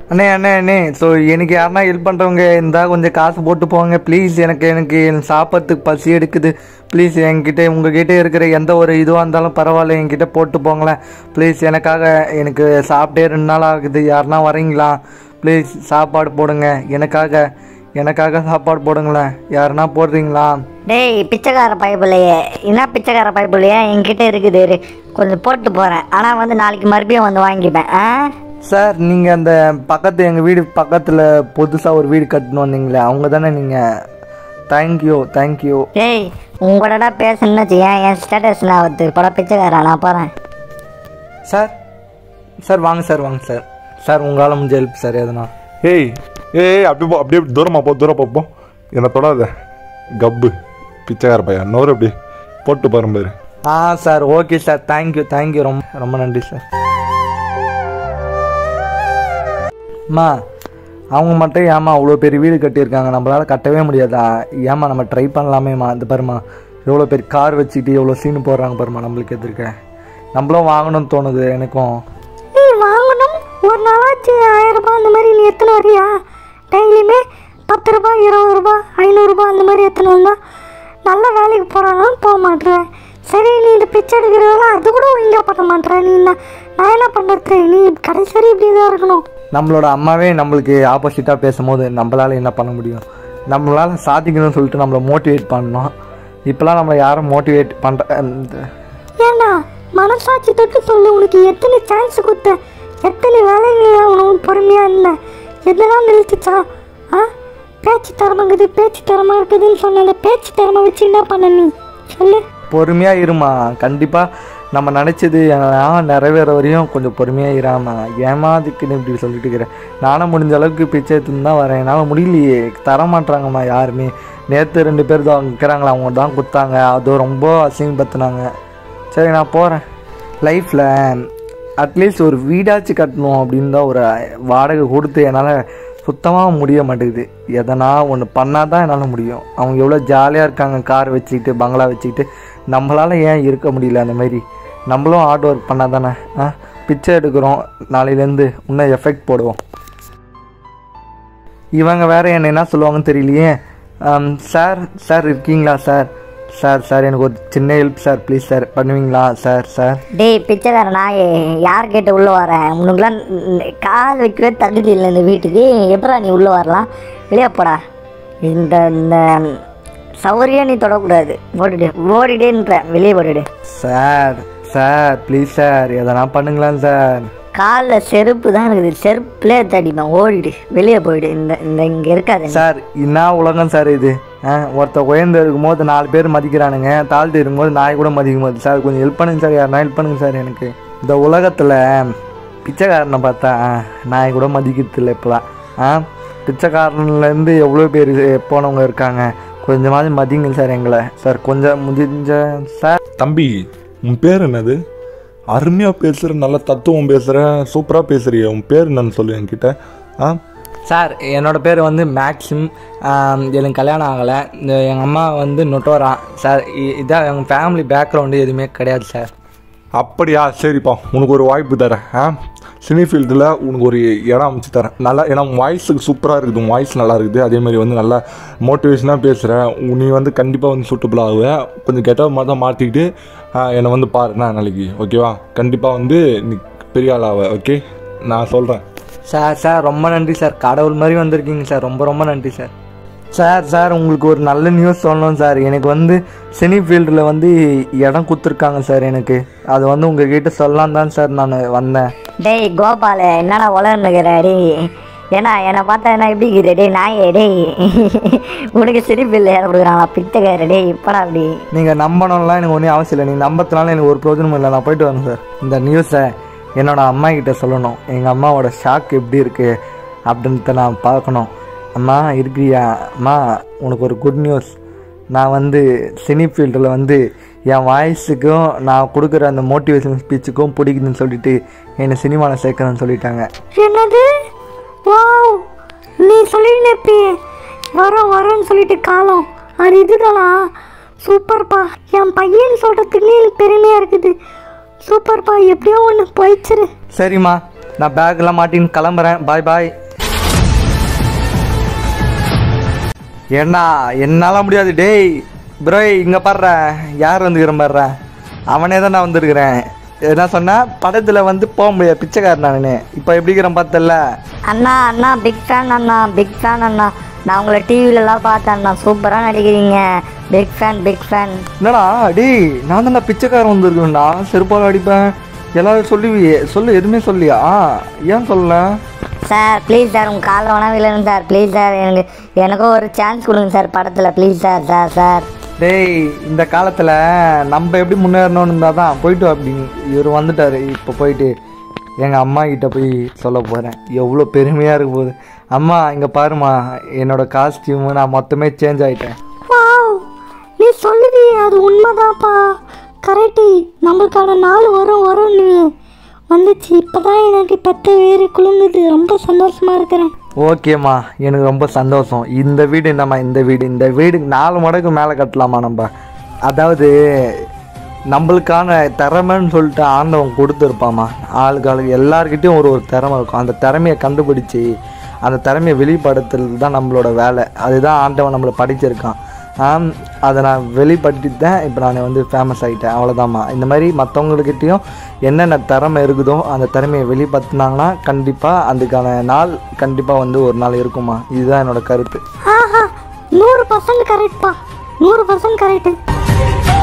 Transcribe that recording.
அண்ணே அண்ணே அண்ணே ஸோ எனக்கு யாருன்னா ஹெல்ப் பண்ணுறவங்க இருந்தால் கொஞ்சம் காசு போட்டு போங்க ப்ளீஸ் எனக்கு எனக்கு எனக்கு சாப்பிட்றதுக்கு பசி எடுக்குது ப்ளீஸ் என்கிட்ட உங்ககிட்ட இருக்கிற எந்த ஒரு இதுவாக இருந்தாலும் பரவாயில்ல என்கிட்ட போட்டு போங்களேன் ப்ளீஸ் எனக்காக எனக்கு சாப்பிட்டே ரெண்டு நாள் ஆகுது யாருன்னா வரீங்களா ப்ளீஸ் சாப்பாடு போடுங்க எனக்காக எனக்காக சாப்பாடு போடுங்களேன் யாருன்னா போடுறீங்களா டேய் பிச்சைக்கார பைப்பிள்ளையே என்ன பிச்சைக்கார பைப்பிள்ளையே என்கிட்ட இருக்குது இரு. கொஞ்சம் போட்டு போகிறேன் ஆனால் வந்து நாளைக்கு மறுபடியும் வந்து வாங்கிப்பேன் ஆ சார் நீங்கள் அந்த பக்கத்து எங்கள் வீடு பக்கத்தில் புதுசாக ஒரு வீடு கட்டணும் வந்தீங்களே அவங்க தானே நீங்கள் தேங்க்யூ தேங்க்யூ டேய் உங்களோட பேசணும்னு வச்சுக்கேன் என் ஸ்டேட்டஸ் நான் வந்து பல பிச்சைக்காரன் நான் போகிறேன் சார் சார் வாங்க சார் வாங்க சார் சார் உங்களால் முடிஞ்ச ஹெல்ப் சார் எதுனா ஏய் ஏய் அப்படி போ அப்படியே தூரமா போ தூரம் போ, போ என்னை தொடாத கப்பு பிச்சைக்கார பையன் நோறு அப்படி போட்டு பாரு பாரு ஆ sir okay sir thank you thank you ரொம்ப ரொம்ப நன்றி சார் அம்மா அவங்க மட்டும் ஏமா அவ்வளோ பெரிய வீடு கட்டியிருக்காங்க நம்மளால கட்டவே முடியாதா ஏமா நம்ம ட்ரை பண்ணலாமேம்மா இந்த பாருமா எவ்வளோ பெரிய கார் வச்சுக்கிட்டு எவ்வளோ சீனு போடுறாங்க பாருமா நம்மளுக்கு எதிர்க்க நம்மளும் வாங்கணும்னு தோணுது எனக்கும் நீ வாங்கணும் ஒரு நாளாச்சு ஆயிரம் ரூபாய் அந்த மாதிரி நீ எத்தனை வரியா டெய்லியுமே பத்து ரூபாய் இருபது ரூபாய் ஐநூறுரூபா அந்த மாதிரி எத்தனை வந்தா நல்ல வேலைக்கு போகிறாலும் போக மாட்டேன் சரி நீ இந்த பிச்சை எடுக்கிறதெல்லாம் அது கூட ஒழுங்காக பண்ண மாட்டேற நீ நான் நான் என்ன பண்ணுறது நீ கடைசி வரை இப்படி தான் இருக்கணும் நம்மளோட அம்மாவே நம்மளுக்கு ஆப்போசிட்டாக பேசும்போது நம்மளால என்ன பண்ண முடியும் நம்மளால சாதிக்கணும்னு சொல்லிட்டு நம்மளை மோட்டிவேட் பண்ணோம் இப்போலாம் நம்மளை யாரும் மோட்டிவேட் பண்ணுற ஏண்டா மனசாட்சி தொட்டு சொல்லு உனக்கு எத்தனை சான்ஸ் கொடுத்த எத்தனை வேலைகள் உனக்கு பொறுமையாக இருந்தேன் எதெல்லாம் நிறுத்துச்சா ஆ பேச்சு திறமைங்குது பேச்சு திறமை இருக்குதுன்னு சொன்ன அந்த பேச்சு திறமை வச்சு என்ன பண்ண நீ சொல்லு பொறுமையாக இருமா கண்டிப்பாக நம்ம நினச்சது நிறைவேற வரையும் கொஞ்சம் பொறுமையாக இராமா ஏமா அதுக்குன்னு இப்படி சொல்லிட்டு இருக்கிறேன் நானும் முடிஞ்ச அளவுக்கு பிச்சை எடுத்துன்னு தான் வரேன் என்னால் முடியலையே தர மாட்றாங்கம்மா யாருமே நேற்று ரெண்டு பேர் தான் இருக்கிறாங்களா அவங்க தான் கொடுத்தாங்க அதுவும் ரொம்ப அசிங்கப்படுத்துனாங்க சரி நான் போகிறேன் லைஃப்பில் அட்லீஸ்ட் ஒரு வீடாச்சும் கட்டணும் அப்படின்னு தான் ஒரு வாடகை கொடுத்து என்னால் சுத்தமாக முடிய மாட்டேங்குது எதனா ஒன்று பண்ணால் தான் என்னால் முடியும் அவங்க எவ்வளோ ஜாலியாக இருக்காங்க கார் வச்சுக்கிட்டு பங்களா வச்சுக்கிட்டு நம்மளால் ஏன் இருக்க முடியல அந்த மாதிரி நம்மளும் ஹார்ட் ஒர்க் பண்ணால் தானே ஆ பிச்சை எடுக்கிறோம் நாளையிலேருந்து இன்னும் எஃபெக்ட் போடுவோம் இவங்க வேற என்ன என்ன சொல்லுவாங்கன்னு தெரியலையே ஆம், சார் சார் இருக்கீங்களா சார் சார் சார் எனக்கு ஒரு சின்ன ஹெல்ப் சார் ப்ளீஸ் சார் பண்ணுவீங்களா சார் சார் டேய் பிச்சைக்கார நாயே யார் கேட்டு உள்ளே வரேன் உனக்குலாம் கால் வைக்கவே தகுதி இல்லை இந்த வீட்டுக்கு எப்படா நீ உள்ளே வரலாம் வெளியே போடா இந்த இந்த சௌரியம் நீ தொடக்கூடாது ஓடிடு ஓடிடேன்ற வெளியே ஓடிடு சார் சார் ப்ளீஸ் சார் எதனா பண்ணுங்களேன் சார் காலில் செருப்பு தான் இருக்குது செருப்புலே தடிப்பேன் ஓடிடு வெளியே போயிடு இந்த இந்த இங்கே இருக்காது சார் என்ன உலகம் சார் இது ஆ ஒருத்த உயர்ந்து இருக்கும்போது நாலு பேர் மதிக்கிறானுங்க தாழ்த்து இருக்கும்போது நாய் கூட மதிக்க மாட்டேது சார் கொஞ்சம் ஹெல்ப் பண்ணுங்க சார் யாருனா ஹெல்ப் பண்ணுங்க சார் எனக்கு இந்த உலகத்தில் பிச்சைக்காரனை பார்த்தா ஆ, நாய் கூட மதிக்கிறது இல்லை இப்போலாம் ஆ பிச்சைக்காரன்லேருந்து எவ்வளோ பேர் போனவங்க இருக்காங்க கொஞ்சமாவது மதிங்க சார் எங்களை சார் கொஞ்சம் முடிஞ்ச சார் தம்பி உன் பேர் என்னது அருமையாக பேசுகிற நல்ல தத்துவம் பேசுகிற சூப்பராக பேசுறியே உன் பேர் என்னன்னு சொல்லு என்கிட்ட ஆ சார் என்னோட பேர் வந்து மேக்ஸிம் ஆம், எனக்கு கல்யாணம் ஆகலை இந்த எங்கள் அம்மா வந்து நொட்டோரா சார் இ- இதான் எங்கள் ஃபேமிலி பேக்ரவுண்டு எதுவுமே கிடையாது சார் அப்படியா சரிப்பா உனக்கு ஒரு வாய்ப்பு தரேன் ஆ சினி ஃபீல்டில் உனக்கு ஒரு இடம் அமைச்சு தரேன் நல்லா ஏன்னா உன் வாய்ஸுக்கு சூப்பராக இருக்குது உன் வாய்ஸ் நல்லா இருக்குது அதே மாதிரி வந்து நல்லா மோட்டிவேஷனாக பேசுகிற நீ வந்து கண்டிப்பாக வந்து சூட்டபிள் ஆகுவ கொஞ்சம் கெட்ட மாதிரி தான் மாற்றிக்கிட்டு என்னை வந்து பாரு நான் நாளைக்கு ஓகேவா கண்டிப்பாக வந்து நீ பெரிய ஆள் ஆவ ஓகே நான் சொல்கிறேன் சார் சார் ரொம்ப நன்றி சார் கடவுள் மாதிரி வந்திருக்கீங்க சார் ரொம்ப ரொம்ப நன்றி சார் சார் சார் உங்களுக்கு ஒரு நல்ல நியூஸ் சொல்லணும் சார் எனக்கு வந்து சினி ஃபீல்டில் வந்து இடம் கொடுத்துருக்காங்க சார் எனக்கு அது வந்து உங்ககிட்ட சொல்லலாம் தான் சார் நான் வந்தேன் டேய் கோபால என்னடா உலகன்னுக்கிற டேய் ஏன்னா என்னை பார்த்தா என்ன எப்படி இருக்குது டேய் நாயே டேய் உனக்கு சிரிப்பு இல்லை ஏற கொடுக்குறாங்களா பிச்சைக்கார டேய் இப்படா அப்படி நீங்கள் நம்பணும்லாம் எனக்கு ஒன்றும் அவசியம் இல்லை நீங்கள் நம்பத்தினால எனக்கு ஒரு பிரயோஜனமும் இல்லை நான் போயிட்டு வரேன் சார் இந்த நியூஸை என்னோட அம்மா கிட்ட சொல்லணும் எங்கள் அம்மாவோட ஷாக் எப்படி இருக்குது அப்படின்ட்டு நான் பார்க்கணும் அம்மா இருக்கிறியா அம்மா உனக்கு ஒரு குட் நியூஸ் நான் வந்து சினி ஃபீல்டில் வந்து என் வாய்ஸுக்கும் நான் கொடுக்குற அந்த மோட்டிவேஷன் ஸ்பீச்சுக்கும் பிடிக்குதுன்னு சொல்லிட்டு என்னை சினிமாவில் சேர்க்கணும்னு சொல்லிட்டாங்க என்னது வாவ் நீ சொல்லிட்டு வரோம் வரோன்னு சொல்லிட்டு காலம் அது இதுதானா சூப்பர்ப்பா என் பையன் சொல்கிறதுக்கு எனக்கு பெருமையாக இருக்குது சூப்பர்ப்பா எப்படியோ ஒன்று போயிடுச்சிரு சரிம்மா நான் பேக்கெல்லாம் மாட்டின்னு கிளம்புறேன் பாய் பாய் ஏண்ணா என்னால் முடியாது டேய் ப்ரோ இங்கே பாடுற யார் வந்துக்கிறேன் பாடுற அவனே தான் நான் வந்திருக்கிறேன் என்ன சொன்னா படத்தில் வந்து போக முடியாது பிச்சைக்காரன் நான் இப்போ எப்படிக்கிறேன் பார்த்தல அண்ணா அண்ணா பிக் ஃபேன் அண்ணா பிக் ஃபேன் அண்ணா நான் உங்களை டிவிலலாம் பார்த்தேன் அண்ணா சூப்பராக நடிக்கிறீங்க பிக் ஃபேன் பிக் ஃபேன் என்னடா டேய் நான் தான்டா பிச்சைக்காரன் வந்திருக்கேன்டா செருப்பால் அடிப்பேன் எல்லாரும் சொல்லுவியே சொல்லு எதுவுமே சொல்லியா ஏன் சொல்லல சார் ப்ளீஸ் சார் உங்கள் காலில் வேணா விழுங்க சார் ப்ளீஸ் சார் எனக்கு எனக்கும் ஒரு சான்ஸ் கொடுங்க சார் படத்தில் ப்ளீஸ் சார் சார் சார் டேய் இந்த காலத்தில் நம்ம எப்படி முன்னேறணும்னு இருந்தால் தான் போயிட்டு வா அப்படின்னு இவர் வந்துட்டார் இப்போ போயிட்டு எங்கள் அம்மா கிட்ட போய் சொல்ல போகிறேன் எவ்வளோ பெருமையாக இருக்க போகுது அம்மா இங்கே பாருமா என்னோட காஸ்டியூமு நான் மொத்தமே சேஞ்ச் ஆகிட்டேன் வாவ் நீ சொல்லுவியே அது உண்மைதான்ப்பா கரெக்டு நம்மளுக்கான நாள் வரும் வரும் நீ வந்துச்சு இப்போதான் எனக்கு பெத்த வேறு குழுங்குது ரொம்ப சந்தோஷமா இருக்கிறேன் ஓகேம்மா எனக்கு ரொம்ப சந்தோஷம் இந்த வீடு என்னம்மா இந்த வீடு இந்த வீடு நாலு மடங்கு மேலே கட்டலாமா நம்ம அதாவது நம்மளுக்கான திறமைன்னு சொல்லிட்டு ஆண்டவன் கொடுத்துருப்பாம்மா ஆளுக்கு ஆளுக்கு எல்லாருக்கிட்டையும் ஒரு ஒரு திறமை இருக்கும் அந்த திறமையை கண்டுபிடிச்சி அந்த திறமையை வெளிப்படுத்துறது தான் நம்மளோட வேலை அதுதான் ஆண்டவன் நம்மளை படிச்சிருக்கான் ஆம், அதை நான் வெளிப்படுத்தி தான் இப்போ நான் வந்து ஃபேமஸ் ஆகிட்டேன் அவ்வளோதாம்மா இந்த மாதிரி மற்றவங்கக்கிட்டேயும் என்னென்ன திறமை இருக்குதோ அந்த திறமையை வெளிப்படுத்தினாங்கன்னா கண்டிப்பாக அதுக்கான நாள் கண்டிப்பாக வந்து ஒரு நாள் இருக்குமா இதுதான் என்னோட கருத்து ஆஹா நூறு பர்சன்ட் கரெக்ட்ப்பா நூறு பர்சன்ட் கரெக்டு